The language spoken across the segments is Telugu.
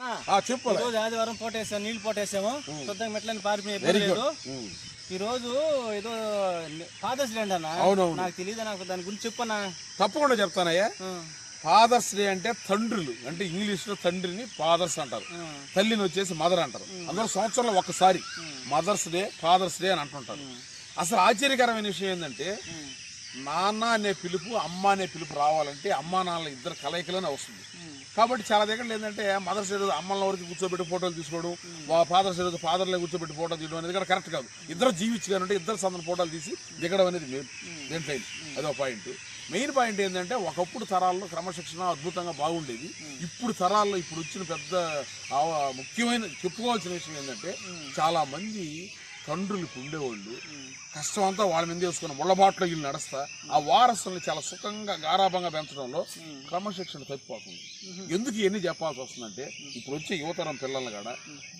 ఆ చెప్పు ఈ రోజు ఆదివారం పోటేసాం నీళ్లు పోటేసాము శుద్ధంగా మెట్లని పారిపోయి వెరీ ఇబ్బంది గుడ్ లేదు ఈ రోజు ఏదో ఫాదర్స్ డే అంటన్నా అవునవును. నాకు తెలియదు నాకు దాని గురించి చెప్పన్నా తప్పకుండా చెప్తానయ్యా ఫాదర్స్ డే అంటే తండ్రులు అంటే ఇంగ్లీష్ లో తండ్రిని ఫాదర్స్ అంటారు తల్లిని వచ్చేసి మదర్ అంటారు అందులో సంవత్సరంలో ఒక్కసారి మదర్స్ డే ఫాదర్స్ డే అని అంటుంటారు అసలు ఆశ్చర్యకరమైన విషయం ఏంటంటే నాన్న అనే పిలుపు అమ్మ అనే పిలుపు రావాలంటే అమ్మా నాన్న ఇద్దరు కలయికలోనే వస్తుంది కాబట్టి చాలా దగ్గర ఏంటంటే మదర్స్ డే రోజు అమ్మల వరకు కూర్చోబెట్టి ఫోటోలు తీసుకోవడం వా ఫాదర్స్ డే రోజు ఫాదర్లే కూర్చోబెట్టి ఫోటో తీయడం అనేది కూడా కరెక్ట్ కాదు ఇద్దరు జీవించగానంటే ఇద్దరు సందన ఫోటోలు తీసి దిగడం అనేది మెయిన్ దేంట్లో అదో పాయింట్ మెయిన్ పాయింట్ ఏంటంటే ఒకప్పుడు తరాల్లో క్రమశిక్షణ అద్భుతంగా బాగుండేది ఇప్పుడు తరాల్లో ఇప్పుడు వచ్చిన పెద్ద ఆ- ముఖ్యమైన చెప్పుకోవాల్సిన విషయం ఏంటంటే చాలా మంది తండ్రులు ఇప్పుడు ఉండేవాళ్ళు కష్టం అంతా వాళ్ళ మీద వేసుకుని ముళ్ళబాట్లో వీళ్ళు నడుస్తా ఆ వారసుల్ని చాలా సుఖంగా గారాభంగా పెంచడంలో క్రమశిక్షణ తప్పిపోతుంది ఎందుకు ఇవన్నీ చెప్పాల్సి వస్తుందంటే ఇప్పుడు వచ్చే యువతరం పిల్లల్ని కూడా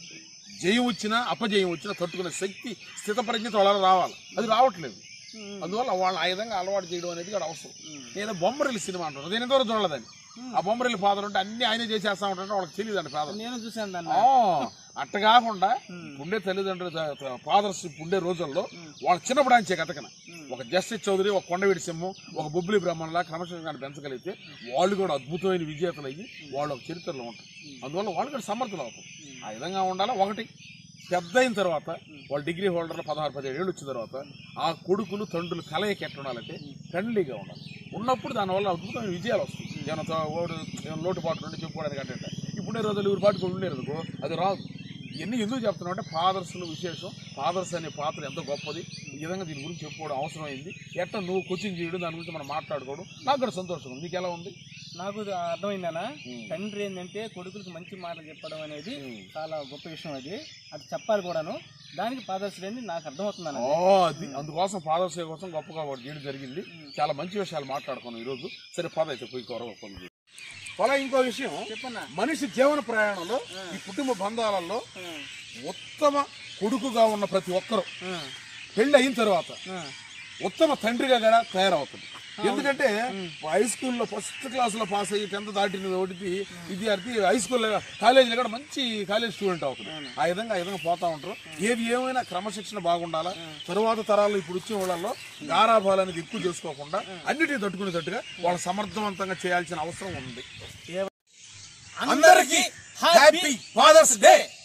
జయం వచ్చినా అపజయం వచ్చినా తట్టుకునే శక్తి స్థితప్రజ్ఞత వాళ్ళ రావాలి అది రావట్లేదు అందువల్ల వాళ్ళని ఆ విధంగా అలవాటు చేయడం అనేది కూడా అవసరం నేను బొమ్మరిల్లి సినిమా అంటున్నాను నేను ఎంతవరకు చూడలేదని ఆ బొమ్మరిల్లి ఫాదర్ ఉంటే అన్ని ఆయనే చేసేస్తా ఉంటారంటే వాళ్ళకి తెలియదండి ఫాదర్ నేను చూసాను దాన్ని ఆ, అట్ట కాకుండా పుండే తల్లిదండ్రులు ఫాదర్స్ పుండే రోజుల్లో వాళ్ళ చిన్నప్పుడు ఆయన కథకన ఒక జస్టిస్ చౌదరి ఒక కొండవీడి సింహం ఒక బొబ్బిలి బ్రహ్మణలా క్రమశిక్షణ పెంచగలిగితే వాళ్ళు కూడా అద్భుతమైన విజేతలు అయ్యి వాళ్ళు ఒక చరిత్రలో ఉంటారు అందువల్ల వాళ్ళు కూడా సమర్థులు అవుతారు ఆ విధంగా ఉండాలి ఒకటి పెద్ద అయిన తర్వాత వాళ్ళు డిగ్రీ హోల్డర్లు పదహారు పదిహేడు ఏళ్ళు వచ్చిన తర్వాత ఆ కొడుకులు తండ్రులు కలయిక ఎట్లా ఉండాలంటే ఫ్రెండ్లీగా ఉండాలి ఉన్నప్పుడు దానివల్ల అద్భుతమైన విజయాలు వస్తాయి ఏమైనా తో- ఓడు ఏమైనా లోటుపాట్లు ఉండి చెప్పుకోవడానికి అంటే ఇప్పుడే రోజులు ఊరి పాటుకు ఉండేది అనుకో అది రాదు ఇవన్నీ ఎందుకు చెప్తున్నాం అంటే ఫాదర్స్లో విశేషం ఫాదర్స్ అనే పాత్ర ఎంత గొప్పది ఈ విధంగా దీని గురించి చెప్పుకోవడం అవసరమైంది ఎట్లా నువ్వు కోచింగ్ చేయడం దాని గురించి మనం మాట్లాడుకోవడం నాకు కూడా సంతోషం ఉంది నీకు ఎలా ఉంది నాకు ఇది అర్థమైందనా తండ్రి ఏంటంటే కొడుకులకు మంచి మాటలు చెప్పడం అనేది చాలా గొప్ప విషయం అది అది చెప్పాలి కూడాను దానికి ఫాదర్స్ డే అని నాకు అర్థమవుతుందన్న ఓ అది అందుకోసం ఫాదర్స్ డే కోసం గొప్పగా వాడు చేయడం జరిగింది చాలా మంచి విషయాలు మాట్లాడుకున్నాం ఈ రోజు సరే పద అయితే పోయి కొరవ పనులు అలా ఇంకో విషయం చెప్పన్నా మనిషి జీవన ప్రయాణంలో ఈ కుటుంబ బంధాలలో ఉత్తమ కొడుకుగా ఉన్న ప్రతి ఒక్కరు పెళ్లి అయిన తర్వాత ఉత్తమ తండ్రిగా కూడా తయారవుతుంది ఎందుకంటే హై స్కూల్లో ఫస్ట్ క్లాస్ లో పాస్ అయ్యి టెన్త్ దాటిన ఒకటి విద్యార్థి హై స్కూల్ కాలేజీలో కూడా మంచి కాలేజ్ స్టూడెంట్ అవుతుంది ఆ విధంగా ఆ విధంగా పోతా ఉంటారు ఏది ఏమైనా క్రమశిక్షణ బాగుండాలా తరువాత తరాలు ఇప్పుడు వచ్చే వాళ్ళలో గారాభాలు అనేది ఎక్కువ చేసుకోకుండా అన్నిటిని తట్టుకునేటట్టుగా వాళ్ళు సమర్థవంతంగా చేయాల్సిన అవసరం ఉంది అందరికీ హ్యాపీ ఫాదర్స్ డే